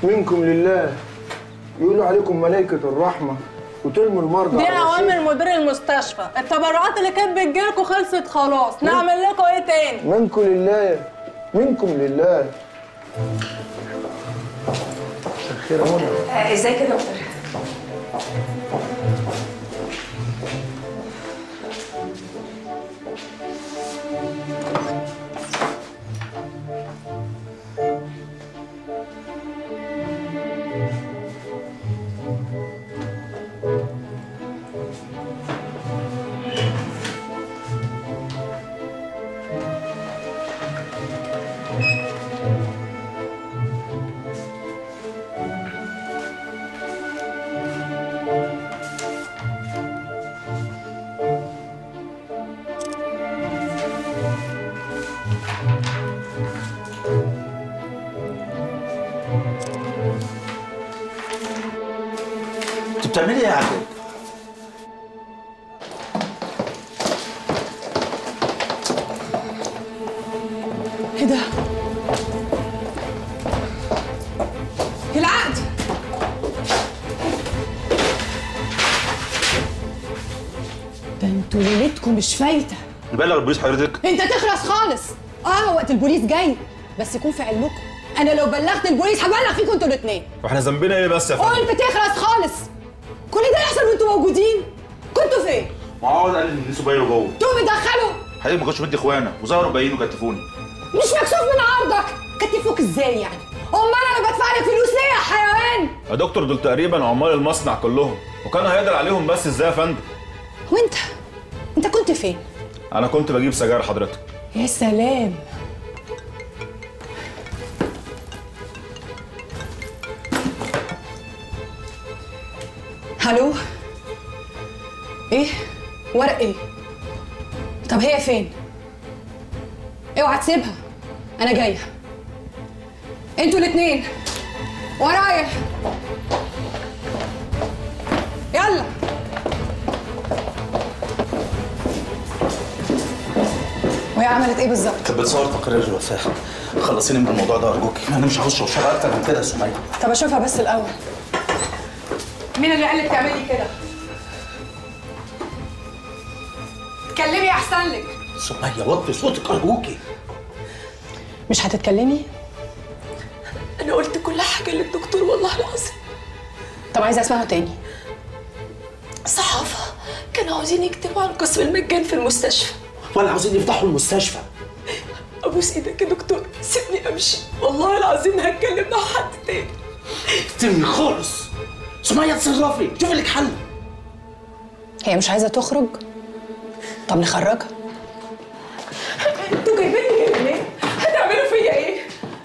منكم لله يقولوا عليكم ملائكة الرحمة وترموا المرضى دي على الرصيف. اوامر مدير المستشفى التبرعات اللي كانت بتجيلكوا خلصت خلاص نعمل لكم ايه تاني منكم لله منكم لله مساء الخير يا منى ازيك يا دكتور انت بتعملي ايه يا عادل؟ ايه ده؟ العقد ده انتوا ليلتكم مش فايته نبلغ البوليس حضرتك انت تخلص خالص اه وقت البوليس جاي بس يكون في علمكم انا لو بلغت البوليس هبلغ فيكم انتوا الاثنين واحنا ذنبنا ايه بس يا فندم؟ قلت تخلص خالص كل ده يحصل وانتوا موجودين كنتوا فين؟ ما هو قال ان الناس باينه جوه انتوا بتدخلوا حقيقي ما كنتش بدي اخوانا وظهروا باينين وكتفوني مش مكسوف من عرضك كتفوك ازاي يعني؟ امال انا بدفع لك فلوس ليه يا حيوان؟ يا دكتور دول تقريبا عمال المصنع كلهم وكان هيقدر عليهم بس ازاي يا فندم؟ وانت انت كنت فين؟ انا كنت بجيب سجاير حضرتك يا سلام الو ايه ورق ايه طب هي فين اوعى تسيبها انا جايه انتوا الاتنين ورايا يلا وهي عملت ايه بالظبط كانت بتصور تقرير الوفاه خلصيني من الموضوع ده ارجوكي انا مش عاوز شوشره اكتر من كده يا سميه طب اشوفها بس الاول مين اللي قال لك تعملي كده اتكلمي احسن لك سميه وطي صوتك ارجوكي مش هتتكلمي انا قلت كل حاجه للدكتور والله العظيم طب عايزه اسمعه تاني الصحافه كانوا عاوزين يكتبوا عن قسم المجان في المستشفى ولا عاوزين يفتحوا المستشفى ابوس ايدك يا دكتور سيبني امشي والله العظيم هتكلم مع حد تاني تمني خالص سميه اتصرفي شوفي لك حل هي مش عايزه تخرج طب نخرجها انتوا جايبيني هنا ليه؟ هتعملوا فيا ايه؟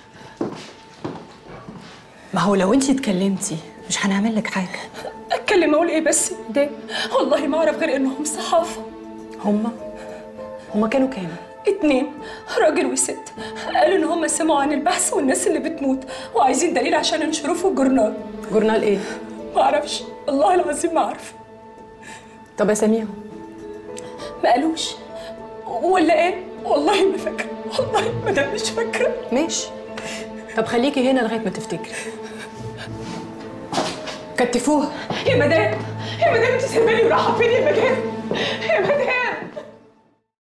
ما هو لو انتي اتكلمتي مش هنعمل لك حاجه اتكلم اقول ايه بس قدام والله ما اعرف غير انهم صحافه هما هما كانوا كام اتنين راجل وست قالوا ان هم سمعوا عن البحث والناس اللي بتموت وعايزين دليل عشان ينشروه في الجورنال جورنال ايه ما اعرفش والله العظيم ما اعرف طب اساميهم ما قالوش ولا قال والله ما فاكره والله ما ده مش فاكره ماشي طب خليكي هنا لغايه ما تفتكري كتفوها يا مدام يا مدام انت سايباني ورايحه فين يا مدام يا مدام